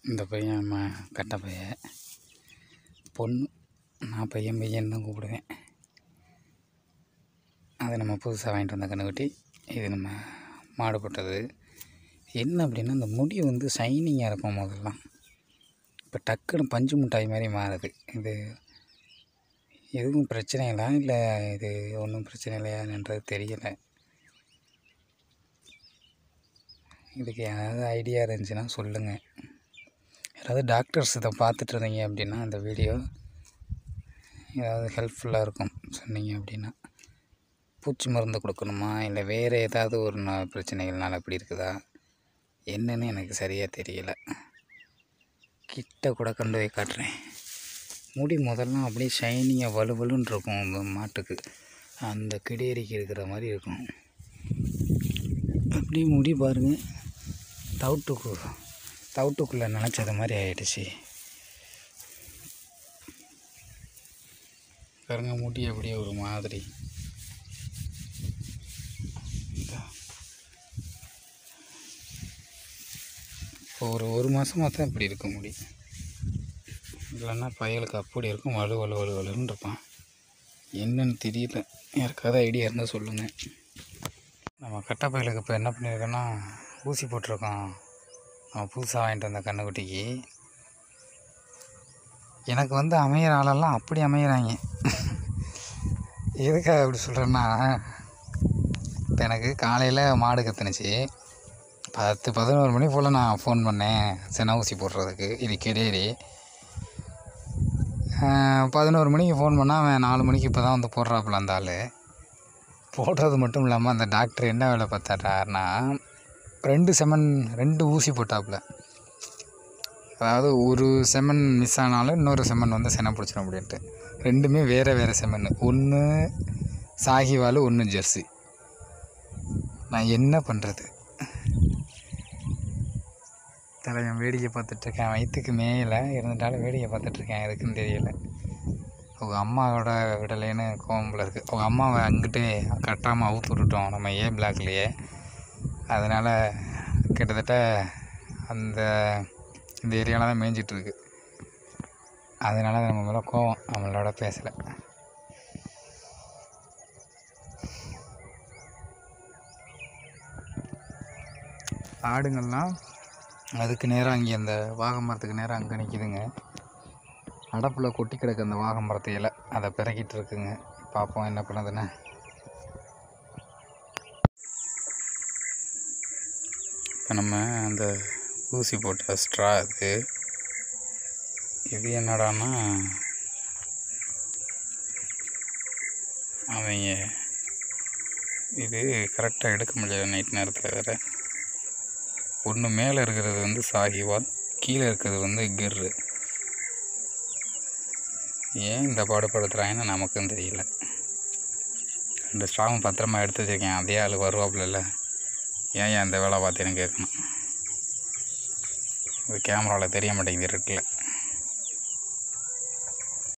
இந்த பையன் ம கட்ட பையன் பொண்ணு நான் பையன் பையன் தான் கூப்பிடுவேன் அது நம்ம புதுசாக வாங்கிட்டு வந்த கன்றுக்குட்டி இது நம்ம மாடு போட்டது என்ன அப்படின்னா இந்த முடி வந்து ஷைனிங்காக இருக்கும் முதல்லாம் இப்போ டக்குன்னு பஞ்சு மிட்டாய் மாதிரி மாறுது இது எதுவும் பிரச்சனைகளா இல்லை இது ஒன்றும் பிரச்சனை இல்லையான்றது தெரியலை இதுக்கு ஏதாவது ஐடியா இருந்துச்சுன்னா சொல்லுங்கள் யாராவது டாக்டர்ஸ் இதை பார்த்துட்டு இருந்தீங்க அப்படின்னா இந்த வீடியோ ஏதாவது ஹெல்ப்ஃபுல்லாக இருக்கும் சொன்னீங்க அப்படின்னா பூச்சி மருந்து கொடுக்கணுமா இல்லை வேறு ஏதாவது ஒரு ந பிரச்சனைகள்னால அப்படி இருக்குதா என்னன்னு எனக்கு சரியாக தெரியல கிட்ட கூட கொண்டு போய் காட்டுறேன் முடி முதல்ல அப்படியே ஷைனிங்காக வலுவலுன்னு இருக்கும் இந்த மாட்டுக்கு அந்த கிடேரிக்கு இருக்கிற மாதிரி இருக்கும் அப்படியே முடி பாருங்கள் தவிட்டுக்கு தவிட்டுக்குள்ளே நினச்சது மாதிரி ஆயிடுச்சு பாருங்க முடி அப்படியே ஒரு மாதிரி இதா. இப்போ ஒரு ஒரு மாதமாக தான் இப்படி இருக்க முடியும் இல்லைன்னா பயலுக்கு அப்படி இருக்கும் வலு வலு வலு வலுன்னு இருப்பான் என்னன்னு தெரியல யாருக்காவது ஐடியா இருந்தால் சொல்லுங்கள் நம்ம கட்டை பயலுக்கு இப்போ என்ன பண்ணியிருக்கோன்னா ஊசி போட்டிருக்கோம் நம்ம புதுசாக வாங்கிட்டு வந்த கண்ணுக்குட்டிக்கு எனக்கு வந்து அமையிற ஆளெல்லாம் அப்படி அமையிறாங்க எதுக்காக அப்படி சொல்கிறேன்னா இப்போ எனக்கு காலையில் மாடு கத்துனுச்சு பத்து பதினோரு மணி போல் நான் ஃபோன் பண்ணேன் சென ஊசி போடுறதுக்கு இது கிடையாது பதினோரு மணிக்கு ஃபோன் பண்ணால் அவன் நாலு மணிக்கு இப்போ தான் வந்து போடுறாப்புல அந்த ஆள் போடுறது மட்டும் இல்லாமல் அந்த டாக்டர் என்ன வேலை பார்த்தாருன்னா ரெண்டு செமன் ரெண்டு ஊசி போட்டாப்புல அதாவது ஒரு செமன் மிஸ் ஆனாலும் இன்னொரு செமன் வந்து செனை பிடிச்சிடும் அப்படின்ட்டு ரெண்டுமே வேறு வேறு செமன் ஒன்று சாகிவால் ஒன்று ஜெர்சி நான் என்ன பண்ணுறது தலைவன் வேடிக்கை பார்த்துட்ருக்கேன் வயிற்றுக்கு மேலே இருந்துட்டாலும் வேடிக்கை பார்த்துட்ருக்கேன் எதுக்குன்னு தெரியல அவங்க அம்மாவோட விடலைன்னு கோவம்பில் இருக்குது அவங்க அம்மாவை அங்கிட்டே கட்டாமல் அவுத்து விட்டுட்டோம் நம்ம ஏ பிளாக்லேயே அதனால் கிட்டத்தட்ட அந்த இந்த ஏரியாவில் தான் மேய்ஞ்சிட்ருக்கு அதனால அது நம்ம மேலே கோவம் நம்மளோட பேசலை ஆடுங்கள்லாம் அதுக்கு நேராக அங்கே அந்த வாகை மரத்துக்கு நேராக அங்கே நிற்கிதுங்க அடப்பில் கொட்டி கிடக்கு அந்த வாகை மரத்து இலை அதை பிறக்கிட்டு இருக்குங்க பார்ப்போம் என்ன பண்ணுதுன்னு இப்போ நம்ம அந்த ஊசி போட்ட ஸ்ட்ரா இது இது என்னடான்னா அவங்க இது கரெக்டாக எடுக்க முடியல நைட் நேரத்தில் வேறு ஒன்று மேலே இருக்கிறது வந்து சாகிவால் கீழே இருக்கிறது வந்து கிர்ரு ஏன் இந்த பாடுபடுத்துகிறாங்கன்னு நமக்கும் தெரியல ரெண்டு ஸ்ட்ராவும் பத்திரமா எடுத்து வச்சிருக்கேன் அதே ஆள் வருவாப்புல ஏன் ஏன் இந்த வேலை பார்த்தேன்னு கேட்கணும் இது கேமராவில் தெரிய மாட்டேங்குது இருட்டில்